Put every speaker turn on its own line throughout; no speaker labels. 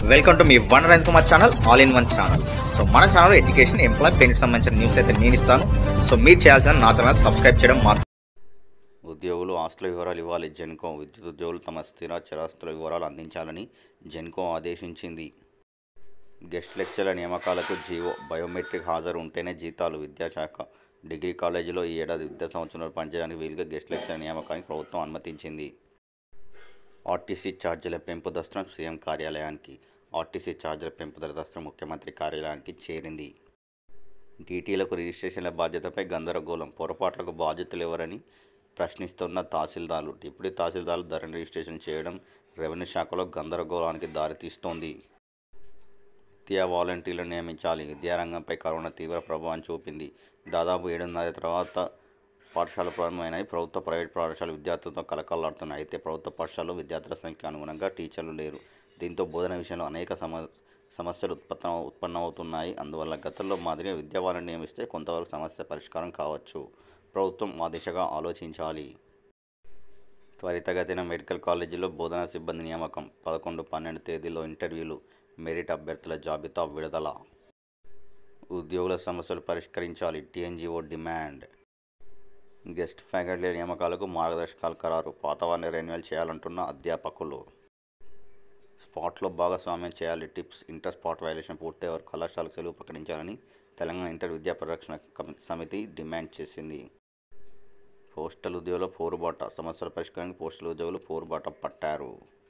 welcome to మీ వన్ రైన్ Kumar channel all in one channel so మన ఛానల్ ఎడ్యుకేషన్ ఎంప్లాయ్ పెన్కి సంబంధించిన న్యూస్ అయితే నేను ఇస్తాను సో మీరు చేయాల్సిన నా ఛానల్ సబ్స్క్రైబ్ చేయడం మాత్రం
ఉద్యోగులు ఆస్తుల వివరాలు ఇవ్వాలి జెన్కో విద్యుత్ ఉద్యోగులు తమ స్థిర చరాస్తుల వివరాలు అందించాలని జెన్కో ఆదేశించింది గెస్ట్ లెక్చర్ల నియామకాలకు జీవో బయోమెట్రిక్ హాజరు ఉంటేనే జీతాలు విద్యాశాఖ డిగ్రీ కాలేజీలో ఈ ఏడాది విద్యా సంవత్సరంలో పనిచేయడానికి వీలుగా గెస్ట్ లెక్చర్ నియామకానికి ప్రభుత్వం అనుమతించింది ఆర్టీసీ ఛార్జీల పెంపు దస్త్రం సీఎం కార్యాలయానికి ఆర్టీసీ ఛార్జీల పెంపు దస్త్రం ముఖ్యమంత్రి కార్యాలయానికి చేరింది డీటీలకు రిజిస్ట్రేషన్ల బాధ్యతపై గందరగోళం పొరపాట్లకు బాధ్యతలు ఎవరని ప్రశ్నిస్తున్న తహసీల్దార్లు డిప్యూటీ తహసీల్దార్లు ధరని రిజిస్ట్రేషన్ చేయడం రెవెన్యూ శాఖలో గందరగోళానికి దారితీస్తోంది విద్యా వాలంటీర్లను నియమించాలి విద్యారంగంపై కరోనా తీవ్ర ప్రభావం చూపింది దాదాపు ఏడున్నర తర్వాత పాఠశాలలు ప్రారంభమైనాయి ప్రభుత్వ ప్రైవేట్ పాఠశాల విద్యార్థులతో కలకలాడుతున్నాయి అయితే ప్రభుత్వ పాఠశాలలో విద్యార్థుల సంఖ్య అనుగుణంగా టీచర్లు లేరు దీంతో బోధన విషయంలో అనేక సమ సమస్యలు ఉత్పత్త ఉత్పన్నమవుతున్నాయి అందువల్ల గతంలో మాదిరిగా విద్యా వాళ్ళని నియమిస్తే కొంతవరకు సమస్య పరిష్కారం కావచ్చు ప్రభుత్వం ఆ దిశగా ఆలోచించాలి త్వరితగతిన మెడికల్ కాలేజీలో బోధనా సిబ్బంది నియామకం పదకొండు పన్నెండు తేదీలో ఇంటర్వ్యూలు మెరిట్ అభ్యర్థుల జాబితా విడుదల ఉద్యోగుల సమస్యలు పరిష్కరించాలి టీఎన్జిఓ డిమాండ్ గెస్ట్ ఫ్యాకల్టీ నియామకాలకు మార్గదర్శకాలు ఖరారు వాతావరణ రెన్యువల్ చేయాలంటున్న అధ్యాపకులు స్పాట్లో భాగస్వామ్యం చేయాలి టిప్స్ ఇంటర్ స్పాట్ వైలేషన్ పూర్తి వరకు కళాశాలకు సెలవు ప్రకటించాలని తెలంగాణ ఇంటర్ విద్యా పరిరక్షణ కమి- సమితి డిమాండ్ చేసింది పోస్టల్ ఉద్యోగుల పోరుబాట సమస్యల పరిష్కారానికి పోస్టల్ ఉద్యోగులు పోరుబాట పట్టారు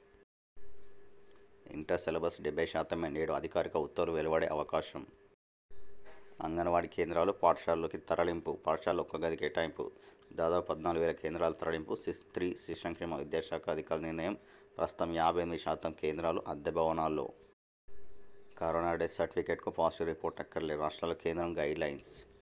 ఇంటర్ సిలబస్ డెబ్బై శాతమే నేడు అధికారిక ఉత్తర్వులు వెలువడే అవకాశం అంగన్వాడీ కేంద్రాలు పాఠశాలలోకి తరలింపు పాఠశాల ఒక్క గది కేటాయింపు దాదాపు పద్నాలుగు వేల కేంద్రాల తరలింపు సిస్ త్రీ శిశంక్షేమ విద్యాశాఖ అధికారుల నిర్ణయం ప్రస్తుతం యాభై ఎనిమిది శాతం కేంద్రాలు అద్దె భవనాల్లో కరోనా డెత్ సర్టిఫికేట్కు పాజిటివ్ రిపోర్ట్ అక్కర్లేదు రాష్ట్రాల కేంద్రం గైడ్ లైన్స్